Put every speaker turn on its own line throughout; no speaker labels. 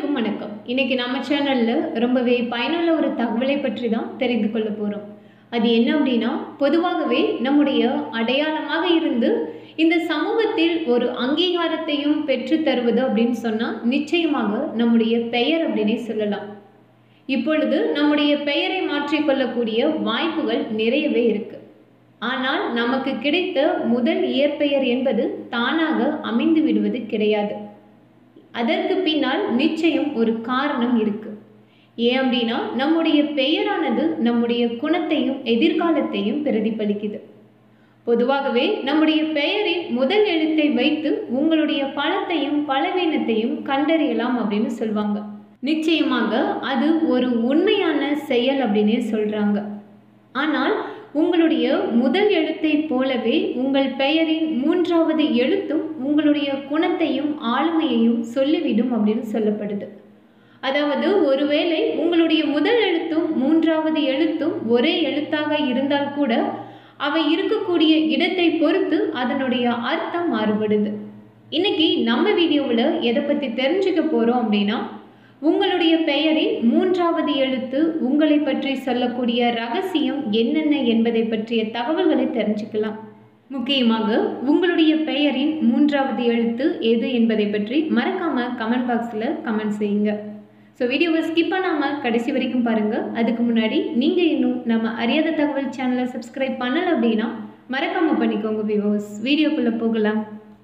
அனைவருக்கும் வணக்கம் இன்னைக்கு நம்ம சேனலில் ரொம்பவே பயனுள்ள ஒரு தகவலை பற்றி தான் தெரிந்து கொள்ள போகிறோம் அது என்ன அப்படின்னா பொதுவாகவே நம்முடைய அடையாளமாக இருந்து இந்த சமூகத்தில் ஒரு அங்கீகாரத்தையும் பெற்று தருவது அப்படின்னு சொன்னால் நிச்சயமாக நம்முடைய பெயர் அப்படின்னே சொல்லலாம் இப்பொழுது நம்முடைய பெயரை மாற்றிக்கொள்ளக்கூடிய வாய்ப்புகள் நிறையவே இருக்கு ஆனால் நமக்கு கிடைத்த முதல் இயற்பெயர் என்பது தானாக அமைந்து விடுவது கிடையாது அதற்கு பின்னால் நிச்சயம் ஒரு காரணம் இருக்கு ஏன் அப்படின்னா நம்முடைய பெயரானது நம்முடைய குணத்தையும் எதிர்காலத்தையும் பிரதிபலிக்குது பொதுவாகவே நம்முடைய பெயரின் முதல் எழுத்தை வைத்து உங்களுடைய பலத்தையும் பலவீனத்தையும் கண்டறியலாம் அப்படின்னு சொல்லுவாங்க நிச்சயமாக அது ஒரு உண்மையான செயல் அப்படின்னே சொல்றாங்க ஆனால் உங்களுடைய முதல் எழுத்தை போலவே உங்கள் பெயரின் மூன்றாவது எழுத்தும் உங்களுடைய குணத்தையும் ஆளுமையையும் சொல்லிவிடும் அப்படின்னு சொல்லப்படுது அதாவது ஒருவேளை உங்களுடைய முதல் எழுத்தும் மூன்றாவது எழுத்தும் ஒரே எழுத்தாக இருந்தால் கூட அவை இருக்கக்கூடிய இடத்தை பொறுத்து அதனுடைய அர்த்தம் மாறுபடுது இன்னைக்கு நம்ம வீடியோவில் எதை பற்றி தெரிஞ்சுக்க போகிறோம் அப்படின்னா உங்களுடைய பெயரின் மூன்றாவது எழுத்து உங்களை பற்றி சொல்லக்கூடிய ரகசியம் என்னென்ன என்பதை பற்றிய தகவல்களை தெரிஞ்சுக்கலாம் முக்கியமாக உங்களுடைய பெயரின் மூன்றாவது எழுத்து எது என்பதை பற்றி மறக்காம கமெண்ட் பாக்ஸில் கமெண்ட் செய்யுங்க ஸோ வீடியோவை ஸ்கிப் பண்ணாமல் கடைசி வரைக்கும் பாருங்கள் அதுக்கு முன்னாடி நீங்கள் இன்னும் நம்ம அறியாத தகவல் சேனலை சப்ஸ்கிரைப் பண்ணலை அப்படின்னா மறக்காமல் பண்ணிக்கோங்க விவோஸ் வீடியோக்குள்ளே போகலாம்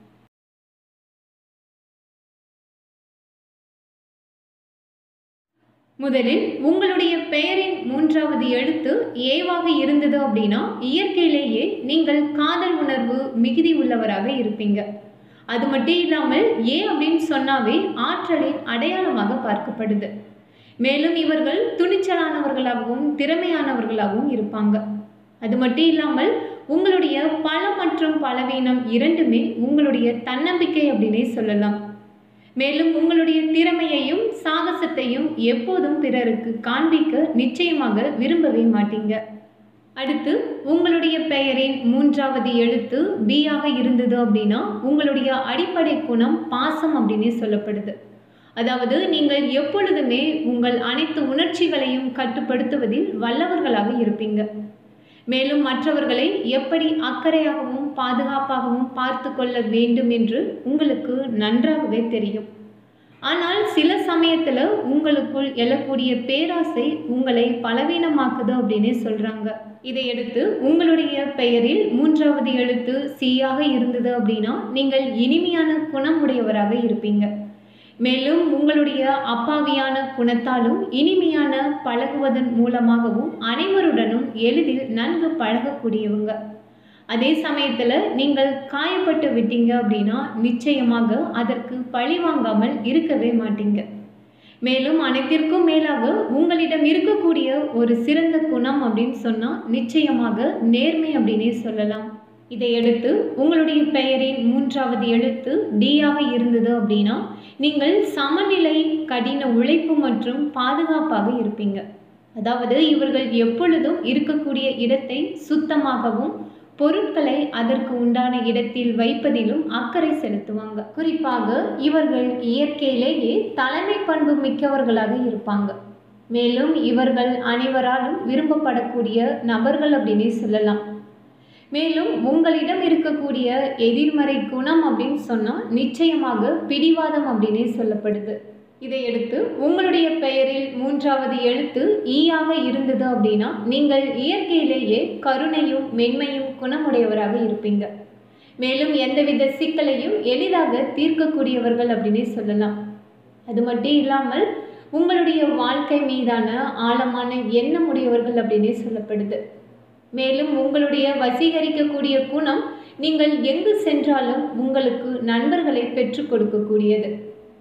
முதலில் உங்களுடைய பெயரின் மூன்றாவது எழுத்து ஏவாக இருந்தது அப்படின்னா இயற்கையிலேயே நீங்கள் காதல் உணர்வு மிகுதி உள்ளவராக இருப்பீங்க அது மட்டும் இல்லாமல் ஏ அப்படின்னு சொன்னாவே ஆற்றலின் அடையாளமாக பார்க்கப்படுது மேலும் இவர்கள் துணிச்சலானவர்களாகவும் திறமையானவர்களாகவும் இருப்பாங்க அது மட்டும் இல்லாமல் உங்களுடைய பல மற்றும் பலவீனம் இரண்டுமே உங்களுடைய தன்னம்பிக்கை அப்படின்னே சொல்லலாம் மேலும் உங்களுடைய திறமையையும் சாகசத்தையும் எப்போதும் பிறருக்கு காண்பிக்க நிச்சயமாக விரும்பவே மாட்டீங்க அடுத்து உங்களுடைய பெயரின் மூன்றாவது எழுத்து பி ஆக இருந்தது அப்படின்னா உங்களுடைய அடிப்படை குணம் பாசம் அப்படின்னே சொல்லப்படுது அதாவது நீங்கள் எப்பொழுதுமே உங்கள் அனைத்து உணர்ச்சிகளையும் கட்டுப்படுத்துவதில் வல்லவர்களாக இருப்பீங்க மேலும் மற்றவர்களை எப்படி அக்கறையாகவும் பாதுகாப்பாகவும் பார்த்து கொள்ள வேண்டும் என்று உங்களுக்கு நன்றாகவே தெரியும் ஆனால் சில சமயத்தில் உங்களுக்குள் எழக்கூடிய பேராசை உங்களை பலவீனமாக்குது அப்படின்னே சொல்கிறாங்க இதையடுத்து உங்களுடைய பெயரில் மூன்றாவது எழுத்து சீயாக இருந்தது அப்படின்னா நீங்கள் இனிமையான குணம் உடையவராக இருப்பீங்க மேலும் உங்களுடைய அப்பாவியான குணத்தாலும் இனிமையான பழகுவதன் மூலமாகவும் அனைவருடனும் எளிதில் நன்கு பழகக்கூடியவங்க அதே சமயத்தில் நீங்கள் காயப்பட்டு விட்டீங்க அப்படின்னா நிச்சயமாக அதற்கு பழி வாங்காமல் இருக்கவே மாட்டீங்க மேலும் அனைத்திற்கும் மேலாக உங்களிடம் இருக்கக்கூடிய ஒரு சிறந்த குணம் அப்படின்னு சொன்னால் நிச்சயமாக நேர்மை அப்படின்னே சொல்லலாம் இதையடுத்து உங்களுடைய பெயரின் மூன்றாவது எழுத்து டியாக இருந்தது அப்படின்னா நீங்கள் சமநிலை கடின உழைப்பு மற்றும் பாதுகாப்பாக இருப்பீங்க அதாவது இவர்கள் எப்பொழுதும் இருக்கக்கூடிய இடத்தை சுத்தமாகவும் பொருட்களை அதற்கு உண்டான இடத்தில் வைப்பதிலும் அக்கறை செலுத்துவாங்க குறிப்பாக இவர்கள் இயற்கையிலேயே தலைமை பண்பு மிக்கவர்களாக இருப்பாங்க மேலும் இவர்கள் அனைவராலும் விரும்பப்படக்கூடிய நபர்கள் அப்படின்னே சொல்லலாம் மேலும் உங்களிடம் இருக்கக்கூடிய எதிர்மறை குணம் அப்படின்னு சொன்னால் நிச்சயமாக பிடிவாதம் அப்படின்னே சொல்லப்படுது இதையடுத்து உங்களுடைய பெயரில் மூன்றாவது எழுத்து ஈயாக இருந்தது அப்படின்னா நீங்கள் இயற்கையிலேயே கருணையும் மென்மையும் குணமுடையவராக இருப்பீங்க மேலும் எந்தவித சிக்கலையும் எளிதாக தீர்க்கக்கூடியவர்கள் அப்படின்னே சொல்லலாம் அது மட்டும் இல்லாமல் உங்களுடைய வாழ்க்கை மீதான ஆழமான எண்ணம் உடையவர்கள் அப்படின்னே சொல்லப்படுது மேலும் உங்களுடைய வசீகரிக்கக்கூடிய குணம் நீங்கள் எங்கு சென்றாலும் உங்களுக்கு நண்பர்களை பெற்றுக் கொடுக்கக்கூடியது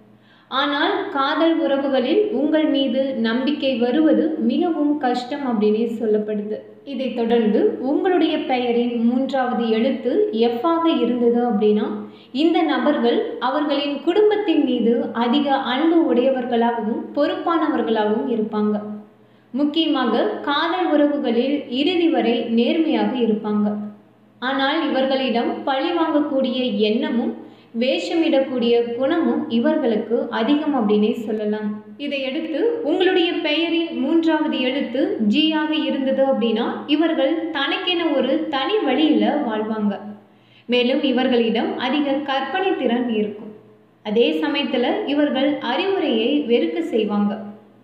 ஆனால் காதல் உறவுகளில் உங்கள் மீது நம்பிக்கை வருவது மிகவும் கஷ்டம் அப்படின்னே சொல்லப்படுது இதைத் தொடர்ந்து உங்களுடைய பெயரின் மூன்றாவது எழுத்து எஃப் ஆக இருந்தது அப்படின்னா இந்த நபர்கள் அவர்களின் குடும்பத்தின் மீது அதிக அன்பு உடையவர்களாகவும் பொறுப்பானவர்களாகவும் இருப்பாங்க முக்கியமாக காதல் உறவுகளில் இறுதி வரை நேர்மையாக இருப்பாங்க ஆனால் இவர்களிடம் பழி வாங்கக்கூடிய எண்ணமும் வேஷமிடக்கூடிய குணமும் இவர்களுக்கு அதிகம் அப்படின்னே சொல்லலாம் இதையடுத்து உங்களுடைய பெயரின் மூன்றாவது எழுத்து ஜியாக இருந்தது அப்படின்னா இவர்கள் தனக்கென ஒரு தனி வழியில் வாழ்வாங்க மேலும் இவர்களிடம் அதிக கற்பனை திறன் இருக்கும் அதே சமயத்தில் இவர்கள் அறிவுரையை வெறுக்க செய்வாங்க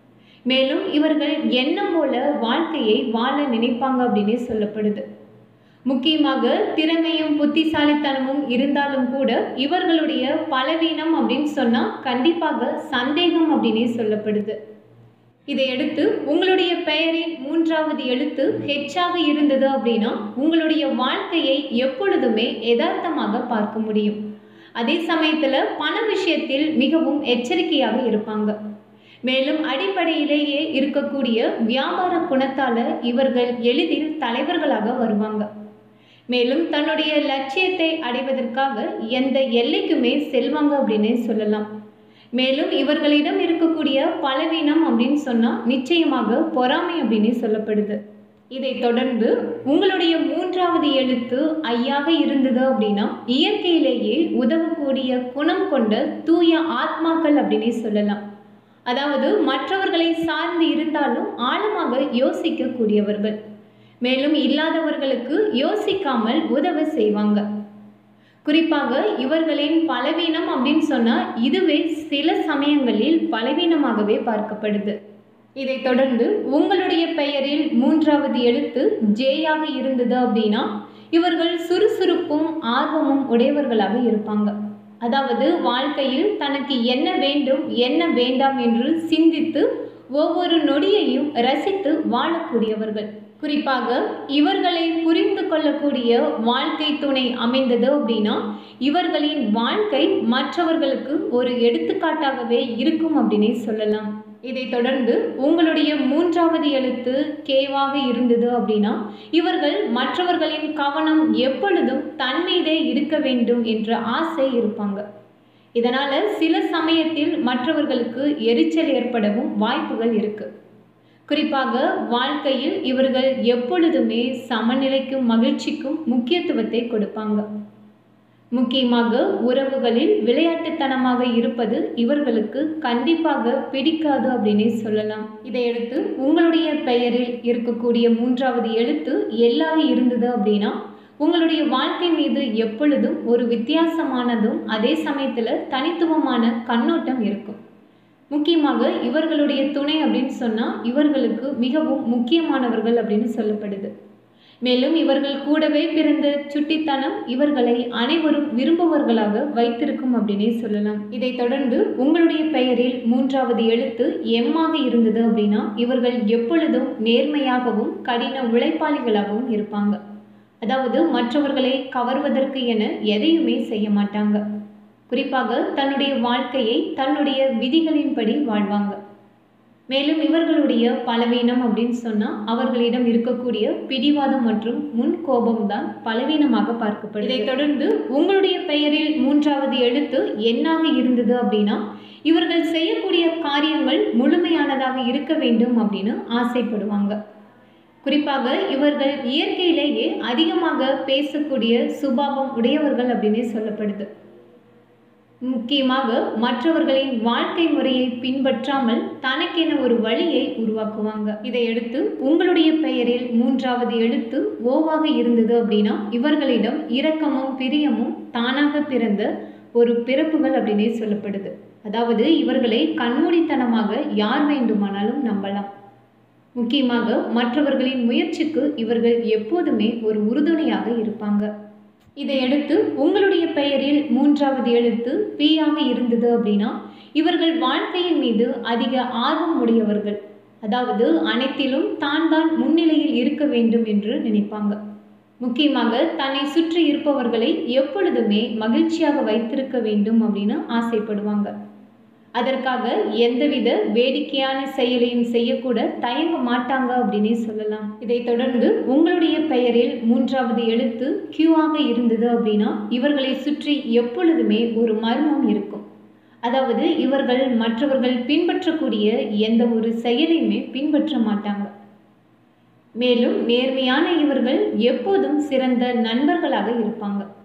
மேலும் இவர்கள் எண்ணம் போல வாழ்க்கையை வாழ நினைப்பாங்க அப்படின்னே சொல்லப்படுது முக்கியமாக திறமையும் புத்திசாலித்தனமும் இருந்தாலும் கூட இவர்களுடைய பலவீனம் அப்படின்னு சொன்னால் கண்டிப்பாக சந்தேகம் அப்படின்னே சொல்லப்படுது இதையடுத்து உங்களுடைய பெயரின் மூன்றாவது எழுத்து ஹெச்சாக இருந்தது அப்படின்னா உங்களுடைய வாழ்க்கையை எப்பொழுதுமே யதார்த்தமாக பார்க்க முடியும் அதே சமயத்தில் பண விஷயத்தில் மிகவும் எச்சரிக்கையாக இருப்பாங்க மேலும் அடிப்படையிலேயே இருக்கக்கூடிய வியாபார குணத்தால் இவர்கள் எளிதில் தலைவர்களாக வருவாங்க மேலும் தன்னுடைய லட்சியத்தை அடைவதற்காக எந்த எல்லைக்குமே செல்வாங்க அப்படின்னே சொல்லலாம் மேலும் இவர்களிடம் இருக்கக்கூடிய பலவீனம் அப்படின்னு சொன்னால் நிச்சயமாக பொறாமை அப்படின்னு சொல்லப்படுது இதை தொடர்ந்து உங்களுடைய மூன்றாவது எழுத்து ஐயாக இருந்தது அப்படின்னா இயற்கையிலேயே உதவக்கூடிய குணம் கொண்ட தூய ஆத்மாக்கள் அப்படின்னே சொல்லலாம் அதாவது மற்றவர்களை சார்ந்து இருந்தாலும் ஆழமாக யோசிக்கக்கூடியவர்கள் மேலும் இல்லாதவர்களுக்கு யோசிக்காமல் உதவ செய்வாங்க குறிப்பாக இவர்களின் பலவீனம் அப்படின்னு சொன்னால் இதுவே சில சமயங்களில் பலவீனமாகவே பார்க்கப்படுது இதைத் தொடர்ந்து உங்களுடைய பெயரில் மூன்றாவது எழுத்து ஜேயாக இருந்தது அப்படின்னா இவர்கள் சுறுசுறுப்பும் ஆர்வமும் உடையவர்களாக இருப்பாங்க அதாவது வாழ்க்கையில் தனக்கு என்ன வேண்டும் என்ன வேண்டாம் என்று சிந்தித்து ஒவ்வொரு நொடியையும் ரசித்து வாழக்கூடியவர்கள் குறிப்பாக இவர்களை புரிந்து கொள்ளக்கூடிய வாழ்க்கை துணை அமைந்தது அப்படின்னா இவர்களின் வாழ்க்கை மற்றவர்களுக்கு ஒரு எடுத்துக்காட்டாகவே இருக்கும் அப்படின்னே சொல்லலாம் இதைத் தொடர்ந்து உங்களுடைய மூன்றாவது எழுத்து கேவாக இருந்தது அப்படின்னா இவர்கள் மற்றவர்களின் கவனம் எப்பொழுதும் தன் மீதே இருக்க வேண்டும் என்ற ஆசை இருப்பாங்க இதனால சில சமயத்தில் மற்றவர்களுக்கு எரிச்சல் ஏற்படவும் வாய்ப்புகள் இருக்கு குறிப்பாக வாழ்க்கையில் இவர்கள் எப்பொழுதுமே சமநிலைக்கும் மகிழ்ச்சிக்கும் முக்கியத்துவத்தை கொடுப்பாங்க முக்கியமாக உறவுகளில் விளையாட்டுத்தனமாக இருப்பது இவர்களுக்கு கண்டிப்பாக பிடிக்காது அப்படின்னே சொல்லலாம் இதையடுத்து உங்களுடைய பெயரில் இருக்கக்கூடிய மூன்றாவது எழுத்து எல்லாக இருந்தது அப்படின்னா உங்களுடைய வாழ்க்கை மீது எப்பொழுதும் ஒரு வித்தியாசமானதும் அதே சமயத்தில் தனித்துவமான கண்ணோட்டம் இருக்கும் முக்கியமாக இவர்களுடைய துணை அப்படின்னு சொன்னால் இவர்களுக்கு மிகவும் முக்கியமானவர்கள் அப்படின்னு சொல்லப்படுது மேலும் இவர்கள் கூடவே பிறந்த சுட்டித்தனம் இவர்களை அனைவரும் விரும்புவர்களாக வைத்திருக்கும் அப்படின்னே சொல்லலாம் இதைத் தொடர்ந்து உங்களுடைய பெயரில் மூன்றாவது எழுத்து எம்மாக இருந்தது அப்படின்னா இவர்கள் எப்பொழுதும் நேர்மையாகவும் கடின உழைப்பாளிகளாகவும் இருப்பாங்க அதாவது மற்றவர்களை கவர்வதற்கு என எதையுமே செய்ய மாட்டாங்க குறிப்பாக தன்னுடைய வாழ்க்கையை தன்னுடைய விதிகளின்படி வாழ்வாங்க மேலும் இவர்களுடைய பலவீனம் அப்படின்னு சொன்னால் அவர்களிடம் இருக்கக்கூடிய பிடிவாதம் மற்றும் முன் கோபம்தான் பலவீனமாக பார்க்கப்படுது இதைத் தொடர்ந்து உங்களுடைய பெயரில் மூன்றாவது எழுத்து எண்ணாக இருந்தது அப்படின்னா இவர்கள் செய்யக்கூடிய காரியங்கள் முழுமையானதாக இருக்க வேண்டும் அப்படின்னு ஆசைப்படுவாங்க குறிப்பாக இவர்கள் இயற்கையிலேயே அதிகமாக பேசக்கூடிய சுபாவம் உடையவர்கள் அப்படின்னே சொல்லப்படுது முக்கியமாக மற்றவர்களின் வாழ்க்கை முறையை பின்பற்றாமல் தனக்கென ஒரு வழியை உருவாக்குவாங்க இதையடுத்து உங்களுடைய பெயரில் மூன்றாவது எழுத்து ஓவாக இருந்தது அப்படின்னா இவர்களிடம் இரக்கமும் பிரியமும் தானாக பிறந்த ஒரு பிறப்புகள் அப்படின்னே சொல்லப்படுது அதாவது இவர்களை கண்மூடித்தனமாக யார் வேண்டுமானாலும் நம்பலாம் முக்கியமாக மற்றவர்களின் முயற்சிக்கு இவர்கள் எப்போதுமே ஒரு உறுதுணையாக இருப்பாங்க இதையடுத்து உங்களுடைய பெயரில் மூன்றாவது எழுத்து பீயாக இருந்தது அப்படின்னா இவர்கள் வாழ்க்கையின் மீது அதிக ஆர்வம் உடையவர்கள் அதாவது அனைத்திலும் தான் தான் முன்னிலையில் இருக்க வேண்டும் என்று நினைப்பாங்க முக்கியமாக தன்னை சுற்றி இருப்பவர்களை எப்பொழுதுமே மகிழ்ச்சியாக வைத்திருக்க வேண்டும் அப்படின்னு ஆசைப்படுவாங்க அதற்காக எந்தவித வேடிக்கையான செயலையும் செய்யக்கூட தயங்க மாட்டாங்க அப்படின்னே சொல்லலாம் இதைத் தொடர்ந்து உங்களுடைய பெயரில் மூன்றாவது எழுத்து கியூவாக இருந்தது அப்படின்னா இவர்களை சுற்றி எப்பொழுதுமே ஒரு மர்மம் இருக்கும் அதாவது இவர்கள் மற்றவர்கள் பின்பற்றக்கூடிய எந்த ஒரு செயலையுமே பின்பற்ற மாட்டாங்க மேலும் நேர்மையான இவர்கள் எப்போதும் சிறந்த நண்பர்களாக இருப்பாங்க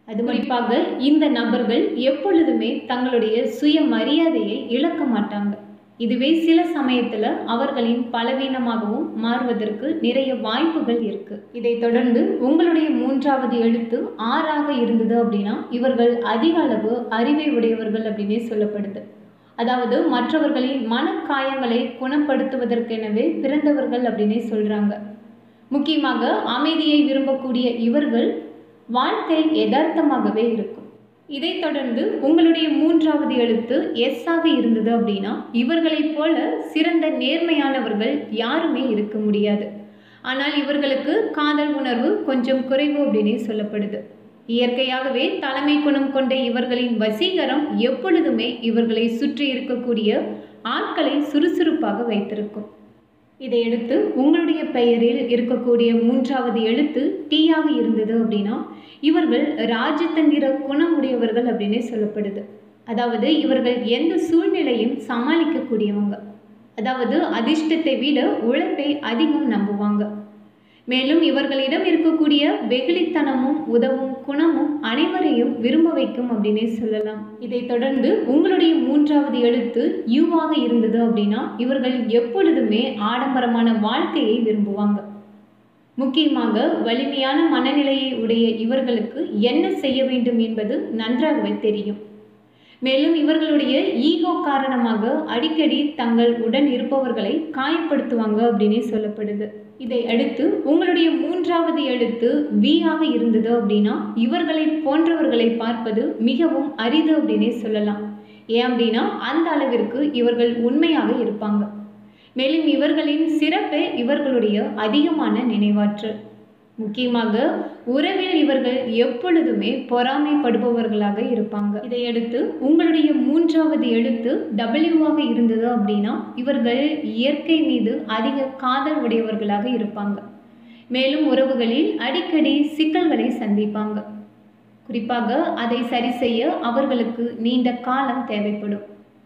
அது குறிப்பாக இந்த நபர்கள் எப்பொழுதுமே தங்களுடைய சுய மரியாதையை இழக்க மாட்டாங்க இதுவே சில சமயத்தில் அவர்களின் பலவீனமாகவும் மாறுவதற்கு நிறைய வாய்ப்புகள் இருக்கு இதை தொடர்ந்து உங்களுடைய மூன்றாவது எழுத்து ஆறாக இருந்தது அப்படின்னா இவர்கள் அதிக அளவு அறிவை உடையவர்கள் அப்படின்னே சொல்லப்படுது அதாவது மற்றவர்களின் மனக்காயங்களை குணப்படுத்துவதற்கெனவே பிறந்தவர்கள் அப்படின்னே சொல்றாங்க முக்கியமாக அமைதியை விரும்பக்கூடிய இவர்கள் வாழ்க்கை யதார்த்தமாகவே இருக்கும் இதைத் தொடர்ந்து உங்களுடைய மூன்றாவது எழுத்து எஸ் ஆக இருந்தது அப்படின்னா இவர்களைப் போல சிறந்த நேர்மையானவர்கள் யாருமே இருக்க முடியாது ஆனால் இவர்களுக்கு காதல் உணர்வு கொஞ்சம் குறைவு அப்படின்னே சொல்லப்படுது இயற்கையாகவே தலைமை குணம் கொண்ட இவர்களின் வசீகரம் எப்பொழுதுமே இவர்களை சுற்றி இருக்கக்கூடிய ஆட்களை சுறுசுறுப்பாக வைத்திருக்கும் இதையடுத்து உங்களுடைய பெயரில் இருக்கக்கூடிய மூன்றாவது எழுத்து டீயாக இருந்தது அப்படின்னா இவர்கள் ராஜதந்திர குணமுடையவர்கள் அப்படின்னே சொல்லப்படுது அதாவது இவர்கள் எந்த சூழ்நிலையும் சமாளிக்கக்கூடியவங்க அதாவது அதிர்ஷ்டத்தை விட உழைப்பை அதிகம் நம்புவாங்க மேலும் இவர்களிடம் இருக்கக்கூடிய வெகுளித்தனமும் உதவும் குணமும் அனைவரையும் விரும்ப வைக்கும் அப்படின்னே சொல்லலாம் இதைத் தொடர்ந்து உங்களுடைய மூன்றாவது எழுத்து யூவாக இருந்தது அப்படின்னா இவர்கள் எப்பொழுதுமே ஆடம்பரமான வாழ்க்கையை விரும்புவாங்க முக்கியமாக வலிமையான மனநிலையை உடைய இவர்களுக்கு என்ன செய்ய வேண்டும் என்பது நன்றாகவே தெரியும் மேலும் இவர்களுடைய ஈகோ காரணமாக அடிக்கடி தங்கள் உடன் இருப்பவர்களை காயப்படுத்துவாங்க அப்படின்னே சொல்லப்படுது இதை அடுத்து உங்களுடைய மூன்றாவது எழுத்து வி ஆக இருந்தது அப்படின்னா இவர்களை போன்றவர்களை பார்ப்பது மிகவும் அரிது அப்படின்னே சொல்லலாம் ஏன் அப்படின்னா அந்த அளவிற்கு இவர்கள் உண்மையாக இருப்பாங்க மேலும் இவர்களின் சிறப்பே இவர்களுடைய அதிகமான நினைவாற்றல் முக்கியமாக உறவில் இவர்கள் எப்பொழுதுமே பொறாமைப்படுபவர்களாக இருப்பாங்க இதையடுத்து உங்களுடைய மூன்றாவது எழுத்து டபிள்யூவாக இருந்தது அப்படின்னா இவர்கள் இயற்கை மீது அதிக காதல் உடையவர்களாக இருப்பாங்க மேலும் உறவுகளில் அடிக்கடி சிக்கல்களை சந்திப்பாங்க குறிப்பாக அதை சரி செய்ய அவர்களுக்கு நீண்ட காலம் தேவைப்படும்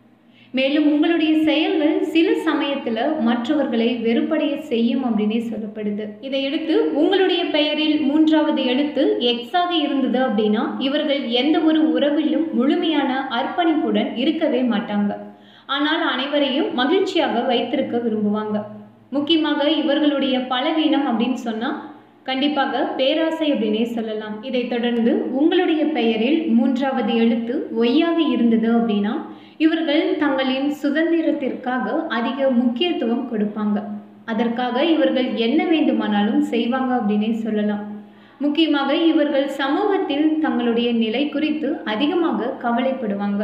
மேலும் உங்களுடைய செயல்கள் சில சமயத்தில் மற்றவர்களை வெறுப்படைய செய்யும் அப்படின்னே சொல்லப்படுது இதையடுத்து உங்களுடைய பெயரில் மூன்றாவது எழுத்து எக்ஸாக இருந்தது அப்படின்னா இவர்கள் எந்த ஒரு உறவிலும் முழுமையான அர்ப்பணிப்புடன் இருக்கவே மாட்டாங்க ஆனால் அனைவரையும் மகிழ்ச்சியாக வைத்திருக்க விரும்புவாங்க முக்கியமாக இவர்களுடைய பலவீனம் அப்படின்னு சொன்னால் கண்டிப்பாக பேராசை அப்படின்னே சொல்லலாம் இதைத் தொடர்ந்து உங்களுடைய பெயரில் மூன்றாவது எழுத்து ஒய்யாக இருந்தது அப்படின்னா இவர்கள் தங்களின் சுதந்திரத்திற்காக அதிக முக்கியத்துவம் கொடுப்பாங்க அதற்காக இவர்கள் என்ன வேண்டுமானாலும் செய்வாங்க அப்படின்னே சொல்லலாம் முக்கியமாக இவர்கள் சமூகத்தில் தங்களுடைய நிலை குறித்து அதிகமாக கவலைப்படுவாங்க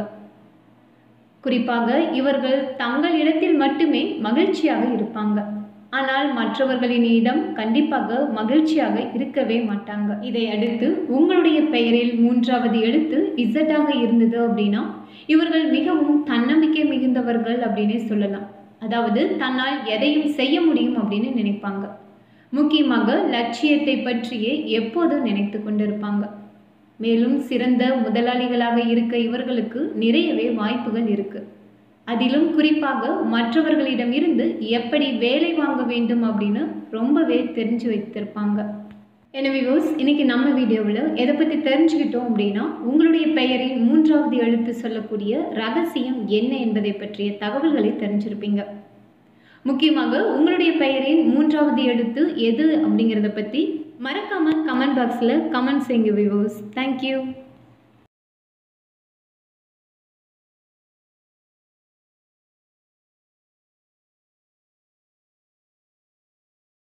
குறிப்பாக இவர்கள் தங்களிடத்தில் மட்டுமே மகிழ்ச்சியாக இருப்பாங்க ஆனால் மற்றவர்களினிடம் கண்டிப்பாக மகிழ்ச்சியாக இருக்கவே மாட்டாங்க இதை அடுத்து உங்களுடைய பெயரில் மூன்றாவது எழுத்து இசட்டாக இருந்தது அப்படின்னா இவர்கள் மிகவும் தன்னம்பிக்கை மிகுந்தவர்கள் அப்படின்னே சொல்லலாம் அதாவது தன்னால் எதையும் செய்ய முடியும் அப்படின்னு நினைப்பாங்க முக்கியமாக லட்சியத்தை பற்றியே எப்போதும் நினைத்து கொண்டிருப்பாங்க மேலும் சிறந்த முதலாளிகளாக இருக்க இவர்களுக்கு நிறையவே வாய்ப்புகள் இருக்கு அதிலும் குறிப்பாக மற்றவர்களிடம் இருந்து எப்படி வேலை வாங்க வேண்டும் அப்படின்னு ரொம்பவே தெரிஞ்சு வைத்திருப்பாங்க எனவே வோஸ் இன்னைக்கு நம்ம வீடியோவில் எதை பற்றி தெரிஞ்சுக்கிட்டோம் அப்படின்னா உங்களுடைய பெயரின் மூன்றாவது எழுத்து சொல்லக்கூடிய ரகசியம் என்ன என்பதை பற்றிய தகவல்களை தெரிஞ்சிருப்பீங்க முக்கியமாக உங்களுடைய பெயரின் மூன்றாவது எழுத்து எது அப்படிங்கிறத பற்றி மறக்காமல் கமெண்ட் பாக்ஸில் கமெண்ட் செய்யுங்க விவோஸ் தேங்க்யூ